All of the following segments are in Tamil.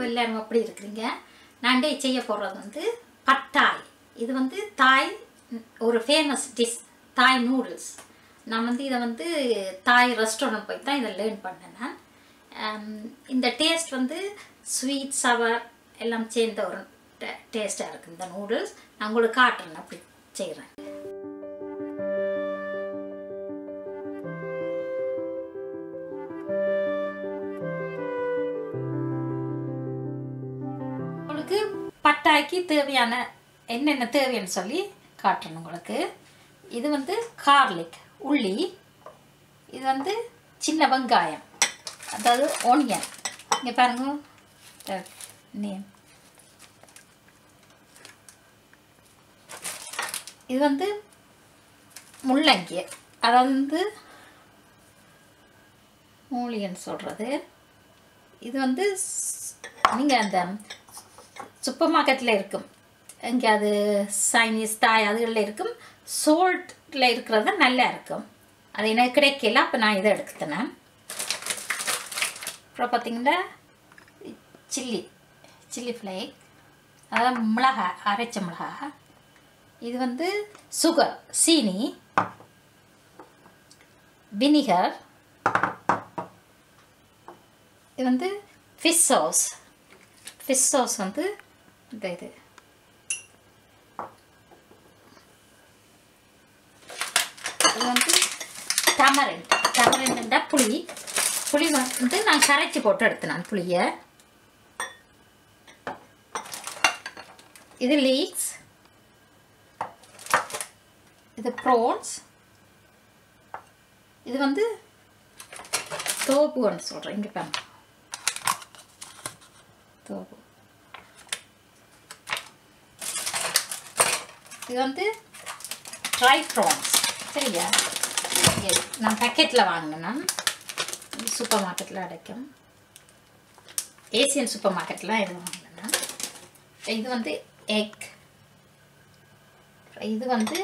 எல்லாரும் அப்படி இருக்கிறீங்க நான் டே செய்ய போகிறது வந்து பட்டாய் இது வந்து தாய் ஒரு ஃபேமஸ் டிஷ் தாய் நூடுல்ஸ் நான் வந்து இதை வந்து தாய் ரெஸ்டாரண்ட் போய் தான் இதை லேர்ன் பண்ணேன் நான் ஆம், இந்த டேஸ்ட் வந்து ஸ்வீட் சவர் எல்லாம் சேர்ந்த ஒரு டேஸ்ட்டாக இருக்குது இந்த நூடுல்ஸ் நான் உங்களுக்கு காட்டுறேன் அப்படி செய்கிறேன் உங்களுக்கு பட்டாய்க்கு தேவையான என்னென்ன தேவைன்னு சொல்லி காட்டுறேன் உங்களுக்கு இது வந்து கார்லிக் உள்ளி இது வந்து சின்ன வெங்காயம் அதாவது ஓனியன் இங்கே பாருங்க ட- நே- இது வந்து முள்ளங்கி அதாவது வந்து மூலிகன்னு சொல்கிறது இது வந்து நீங்கள் அந்த சூப்பர் மார்க்கெட்டில் இருக்கும் எங்கேயாவது சைனீஸ் தாய் அதுகளில் இருக்கும் சோல்ட்டில் இருக்கிறது நல்லா இருக்கும் அது எனக்கு கிடைக்கல அப்போ நான் இதை எடுத்துனேன் அப்புறம் பார்த்தீங்கன்னா சில்லி சில்லி ஃப்ளேக் அதாவது மிளகா அரைச்ச மிளகா இது வந்து சுகர் சீனி வினிகர் இது வந்து ஃபிஷ் சாஸ் ஃபிஷ் சாஸ் வந்து இந்த இது இது வந்து டமரண்ட் டமரண்ட்னா புளி புளி வந்து நான் கரைச்சி போட்டு எடுத்தேன் நான் புளியை இது லீக்ஸ் இது ப்ரோன்ஸ் இது வந்து தோப்புன்னு சொல்கிறேன் இங்கே பாருங்க தோப்பு இது வந்து ட்ரை ப்ரான்ஸ் சரியா இது நான் பேக்கெட்டில் வாங்கினேன் சூப்பர் மார்க்கெட்டில் அடைக்கும் ஏசியன் சூப்பர் மார்க்கெட்டில் இது வாங்கினேன் இது வந்து எக் இது வந்து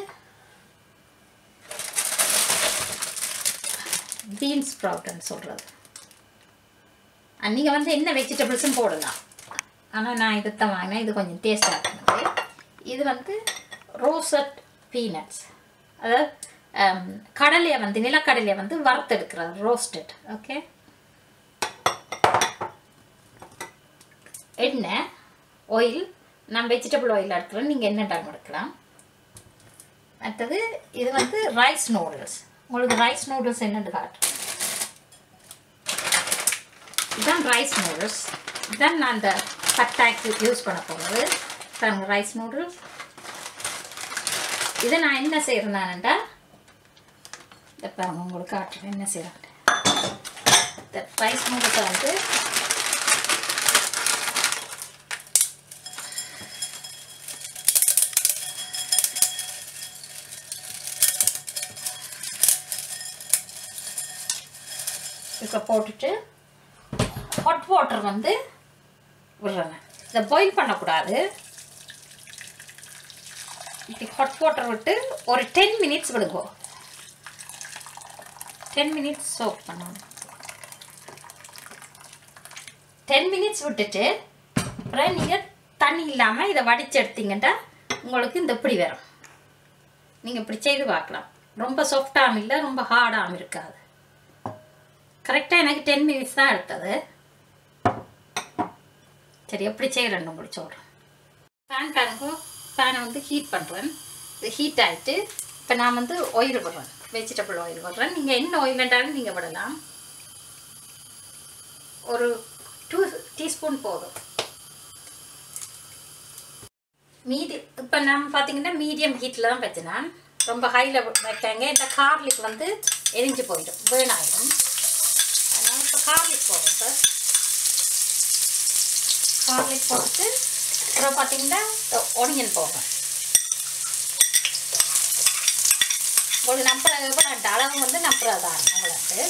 பீன்ஸ் ஸ்ப்ரவுட்னு சொல்கிறது நீங்கள் வந்து என்ன வெஜிடபிள்ஸும் போடலாம் ஆனால் நான் இதை தான் வாங்கினேன் இது கொஞ்சம் டேஸ்டாக இருக்குது இது வந்து ரோசட் பீனட்ஸ் அதாவது um, கடலையை வந்து நிலக்கடலையை வந்து வறுத்தெடுக்கிறது ரோஸ்டட் ஓகே எண்ணெய் ஆயில் நான் வெஜிடபிள் ஆயில் எடுக்கிறேன் நீங்கள் என்ன டைம் எடுக்கலாம் மற்றது இது வந்து ரைஸ் நூடுல்ஸ் உங்களுக்கு ரைஸ் நூடுல்ஸ் என்னென்னு காட்டுறேன் இதுதான் ரைஸ் நூடுல்ஸ் இதுதான் நான் அந்த பட்டாக்கு யூஸ் பண்ண போகிறது பாருங்க ரைஸ் நூடுல்ஸ் இதை நான் என்ன செய்கிறேன்னான்டா இதை பாருங்க உங்களுக்கு காட்டுறேன் என்ன செய்கிறேன் இந்த ரைஸ் நூடுல்ஸை வந்து இப்போ போட்டுட்டு ஹாட் வாட்டர் வந்து விடுறேங்க இதை பாயில் பண்ணக்கூடாது இப்படி ஹாட் வாட்டர் விட்டு ஒரு டென் மினிட்ஸ் விடுங்க டென் மினிட்ஸ் சோக் பண்ணணும் டென் மினிட்ஸ் விட்டுட்டு அப்புறம் நீங்கள் தண்ணி இல்லாமல் இதை வடித்து எடுத்தீங்கன்னா உங்களுக்கு இந்த இப்படி வரும் நீங்கள் இப்படி செய்து பார்க்கலாம் ரொம்ப சாஃப்டாகவும் இல்லை ரொம்ப ஹார்டாகவும் இருக்காது கரெக்டாக எனக்கு டென் மினிட்ஸ் தான் எடுத்தது சரி எப்படி செய்கிறேன்னு உங்களுக்கு சொல்கிறேன் பேன் பாருங்க பேனை வந்து ஹீட் பண்ணுறேன் இது ஹீட் ஆகிட்டு இப்போ நான் வந்து ஆயில் விடுறேன் வெஜிடபிள் ஆயில் விடுறேன் நீங்கள் என்ன ஆயில் வேண்டாலும் நீங்கள் விடலாம் ஒரு டூ டீஸ்பூன் போதும் மீதி இப்போ நம்ம பார்த்தீங்கன்னா மீடியம் ஹீட்டில் தான் வச்சுனேன் ரொம்ப ஹையில் வைக்காங்க இந்த கார்லிக் வந்து எரிஞ்சு போயிடும் பேர்ன் ஆகிடும் அதனால் இப்போ கார்லிக் போடுறோம் சார் கார்லிக் போட்டு அப்புறம் பார்த்தீங்கன்னா ஒனியன் போடுறேன் உங்களுக்கு நம்புற எவ்வளோ அளவு வந்து நம்புறதான் உங்களுக்கு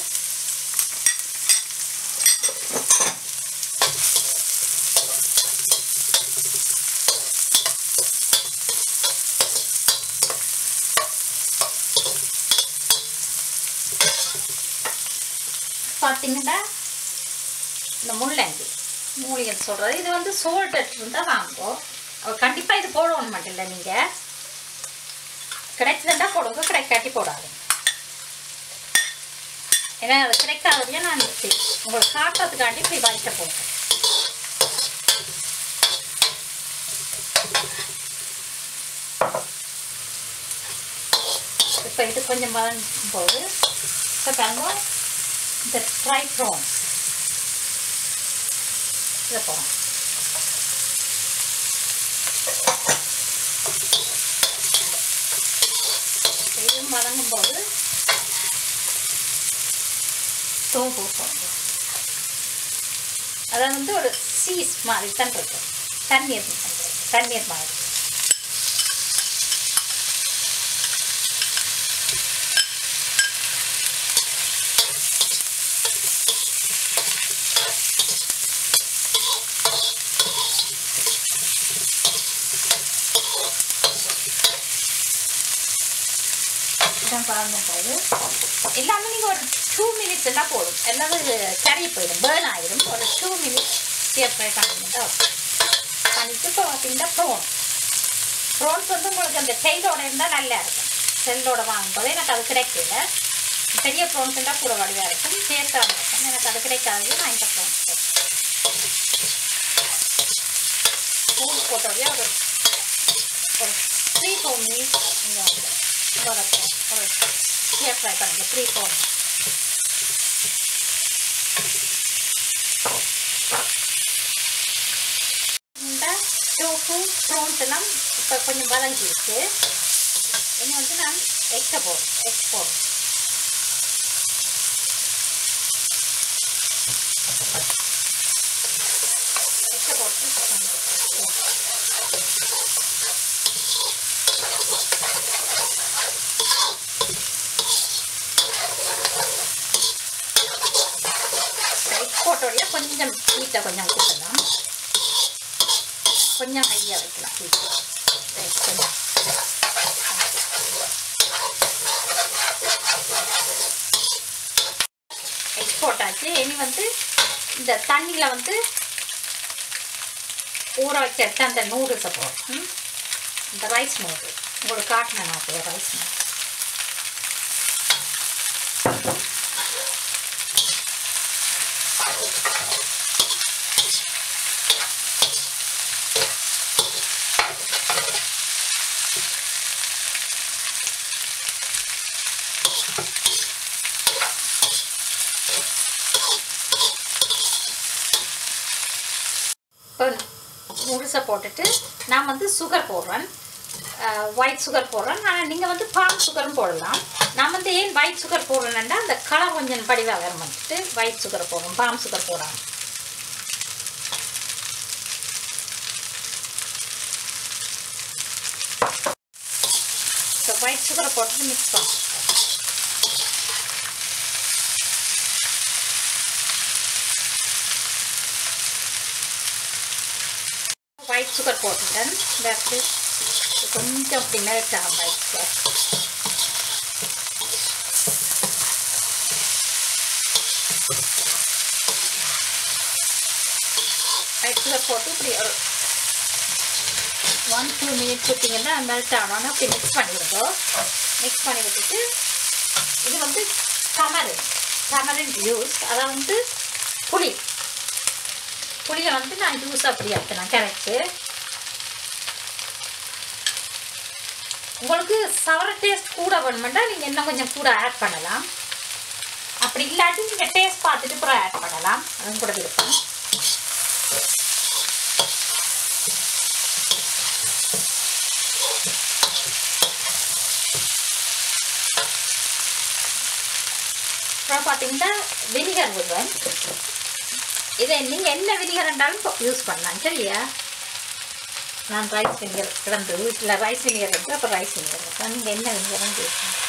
பார்த்தீங்கன்னா இந்த முள்ளங்கி மூலிகைன்னு சொல்கிறது இது வந்து சோல்டட் இருந்தால் வாங்குவோம் கண்டிப்பாக இது போடணும் மட்டும் இல்லை நீங்கள் கிடைச்சதுண்டா போடுங்க கிடைக்காட்டி போடாது ஏன்னா அது கிடைக்காததையும் நான் இப்படி உங்களுக்கு காட்டுறதுக்காண்டி இப்படி வலிக்க போட்டேன் இப்போ இது கொஞ்சம் வதங்கும் போது இப்போ பாருங்க இந்த ட்ரை ப்ரான்ஸ் இதை போகிறோம் இதையும் வதங்கும் போது சோம்பு போடுறோம் அதை வந்து ஒரு சீஸ் மாதிரி தான் இருக்கும் தண்ணீர் தண்ணீர் மாதிரி இதான் பார்க்கும்போது எல்லாமே நீங்கள் ஒரு டூ மினிட்ஸ் எல்லாம் போடும் எல்லாமே கறி போயிடும் பேர்ன் ஆகிடும் ஒரு டூ மினிட்ஸ் ஸ்டியர் ஃப்ரை பண்ணிட்டு பண்ணிட்டு இப்போ பார்த்தீங்கன்னா ப்ரோன் ப்ரோன்ஸ் வந்து உங்களுக்கு அந்த டெய்லோட இருந்தால் நல்லா இருக்கும் டெல்லோட வாங்கும்போது எனக்கு அது கிடைக்கல பெரிய ப்ரோன்ஸ் இருந்தால் கூட வடிவாக இருக்கும் டேஸ்ட்டாக இருக்கும் எனக்கு அது கிடைக்காது நான் இந்த ப்ரோன்ஸ் பூல் போட்டோடய ஒரு ஒரு த்ரீ ஃபோர் மினிட்ஸ் இங்கே வந்து வதக்கும் ஒரு ஸ்டியர் ஃப்ரை பண்ணுங்க த்ரீ ஃபோர் இந்த டோஃபு ப்ரோன்ஸ் எல்லாம் இப்போ கொஞ்சம் வதங்கிருக்கு இனி வந்து நான் எக்கை போடும் எக் போடும் எக்கை போட்டு போட்டோடைய கொஞ்சம் ஹீட்டை கொஞ்சம் கொடுக்கலாம் கொஞ்சம் ஹையாக வைக்கலாம் ஹீட்டு கொஞ்சம் எக் போட்டாச்சு இனி வந்து இந்த தண்ணியில் வந்து ஊற வச்சு எடுத்து அந்த நூடுல்ஸை போடும் இந்த ரைஸ் நூடுல் உங்களுக்கு காட்டினேன் நான் ரைஸ் நூடுல் இப்போ நூடுல்ஸை போட்டுட்டு நான் வந்து சுகர் போடுறேன் ஒயிட் சுகர் போடுறேன் ஆனால் நீங்கள் வந்து பாம் சுகரும் போடலாம் நான் வந்து ஏன் ஒயிட் சுகர் போடுறேன்னா அந்த கலர் கொஞ்சம் படிவாக வர வந்துட்டு ஒயிட் சுகர் போடுறோம் பாம் சுகர் போடாமல் ஸோ ஒயிட் சுகரை போட்டு மிக்ஸ் பண்ணுறோம் ஒயிட் சுகர் போட்டுட்டேன் பேக்கு கொஞ்சம் அப்படி மெல்ட் ஆகும் ஒயிட் சுகர் ஒயிட் சுகர் போட்டு இப்படி ஒரு ஒன் டூ மினிட்ஸ் விட்டிங்கன்னா மெல்ட் ஆனோன்னு அப்படி மிக்ஸ் பண்ணிவிடுங்க மிக்ஸ் பண்ணி விட்டுட்டு இது வந்து டமரின் டமரின் ஜூஸ் அதை வந்து புளி புளியை வந்து நான் ஜூஸ் அப்படி எடுத்தேன் கரைச்சி உங்களுக்கு சவர டேஸ்ட் கூட வேணுமெண்டா நீங்கள் இன்னும் கொஞ்சம் கூட ஆட் பண்ணலாம் அப்படி இல்லாட்டி நீங்கள் டேஸ்ட் பார்த்துட்டு அப்புறம் ஆட் பண்ணலாம் அதுவும் கூட விருப்பம் அப்புறம் பார்த்தீங்கன்னா வினிகர் விடுவேன் இதை நீங்கள் என்ன வினிகர் இருந்தாலும் யூஸ் பண்ணலாம் சரியா நான் ரைஸ் வினிகர் கிடந்து வீட்டில் ரைஸ் வினிகர் இருக்கு அப்போ ரைஸ் வினிகர் இருக்கு நீங்கள் என்ன வினிகர்னு யூஸ் பண்ணலாம்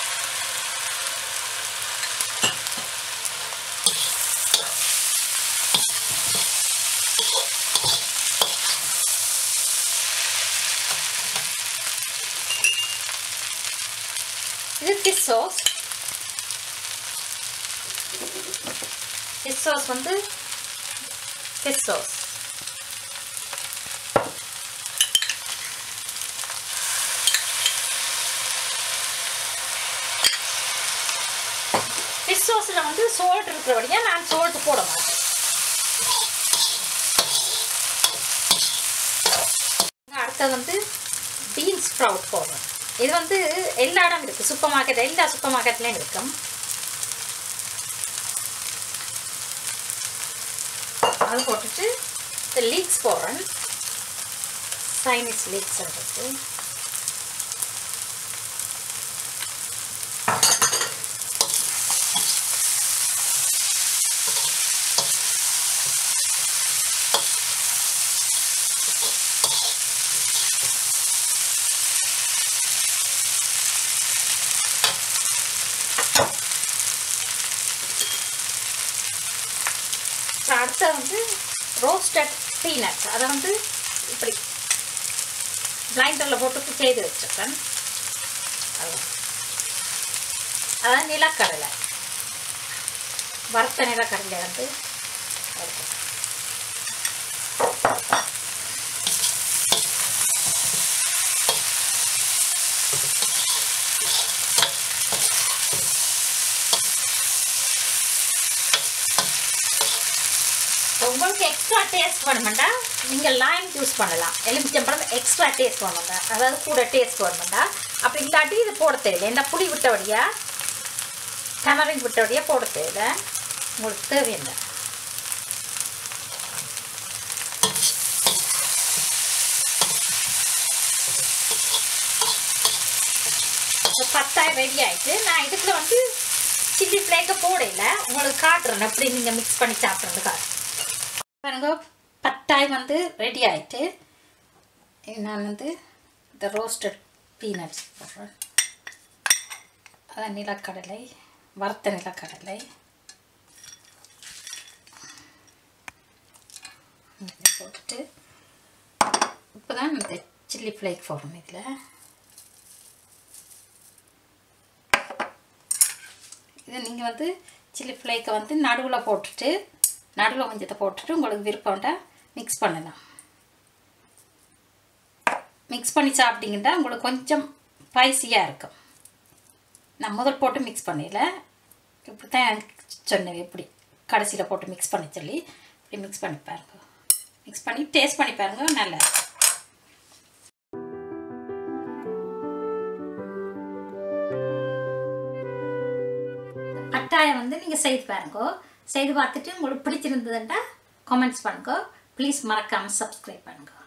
இது ஃபிஷ் சாஸ் ஃபிஷ் சாஸ் வந்து ஃபிஷ் சாஸ் ஃபிஷ் சாஸில் வந்து சோல்ட் இருக்கிறபடியாக நான் சோல்ட் போட மாட்டேன் அடுத்தது வந்து பீன்ஸ் ஸ்ப்ரவுட் போடுறேன் இது வந்து எல்லா இடம் இருக்குது சூப்பர் மார்க்கெட் எல்லா சூப்பர் மார்க்கெட்லேயும் இருக்கும் அது போட்டுட்டு இந்த லீக்ஸ் போடுறேன் சைனீஸ் லீக்ஸ் இருக்கு அப்புறம் அடுத்து வந்து ரோஸ்டட் பீனட்ஸ் அதை வந்து இப்படி பிளைண்டரில் போட்டு செய்து வச்சுருக்கேன் அதான் நிலக்கடலை வறுத்த நிலக்கடலை வந்து வறுத்தேன். உங்களுக்கு எக்ஸ்ட்ரா டேஸ்ட் வேணுமெண்டா நீங்கள் லைம் யூஸ் பண்ணலாம் எலுமிச்சம்பழம் எக்ஸ்ட்ரா டேஸ்ட் வேணுமெண்டா அதாவது கூட டேஸ்ட் வேணுமெண்டா அப்படி இல்லாட்டி இது போட தேவையில்லை என்ன புளி விட்டபடியா டமரிங் விட்டபடியா போட தேவையில்லை உங்களுக்கு தேவையில்லை பத்தாயிரம் ரெடி ஆயிட்டு நான் இதுக்குள்ள வந்து சில்லி ஃப்ளேக்கை போடையில உங்களுக்கு காட்டுறேன் எப்படி நீங்கள் மிக்ஸ் பண்ணி சாப்பிட்றது காட்டுறேன் பாருங்க பட்டாய் வந்து ரெடி ஆயிட்டு நான் வந்து இந்த ரோஸ்டட் பீனட்ஸ் போடுறேன் அதான் நிலக்கடலை வறுத்த நிலக்கடலை இதை போட்டுட்டு இப்போ தான் இந்த சில்லி ஃப்ளேக் போடணும் இதில் இது நீங்கள் வந்து சில்லி ஃப்ளேக்கை வந்து நடுவில் போட்டுட்டு நடுவில் கொஞ்சத்தை போட்டுட்டு உங்களுக்கு விருப்பம்டா மிக்ஸ் பண்ணலாம் மிக்ஸ் பண்ணி சாப்பிட்டீங்கன்னா உங்களுக்கு கொஞ்சம் ஸ்பைசியாக இருக்கும் நான் முதல் போட்டு மிக்ஸ் பண்ணல இப்படி தான் சொன்னேன் எப்படி கடைசியில் போட்டு மிக்ஸ் பண்ணி சொல்லி இப்படி மிக்ஸ் பண்ணி பாருங்க மிக்ஸ் பண்ணி டேஸ்ட் பண்ணி பாருங்க நல்லா இருக்கும். கட்டாயம் வந்து நீங்கள் செய்து பாருங்க செய்து பார்த்துட்டு உங்களுக்கு பிடிச்சிருந்ததுன்னா கமெண்ட்ஸ் பண்ணுங்க ப்ளீஸ் மறக்காமல் சப்ஸ்கிரைப் பண்ணுங்க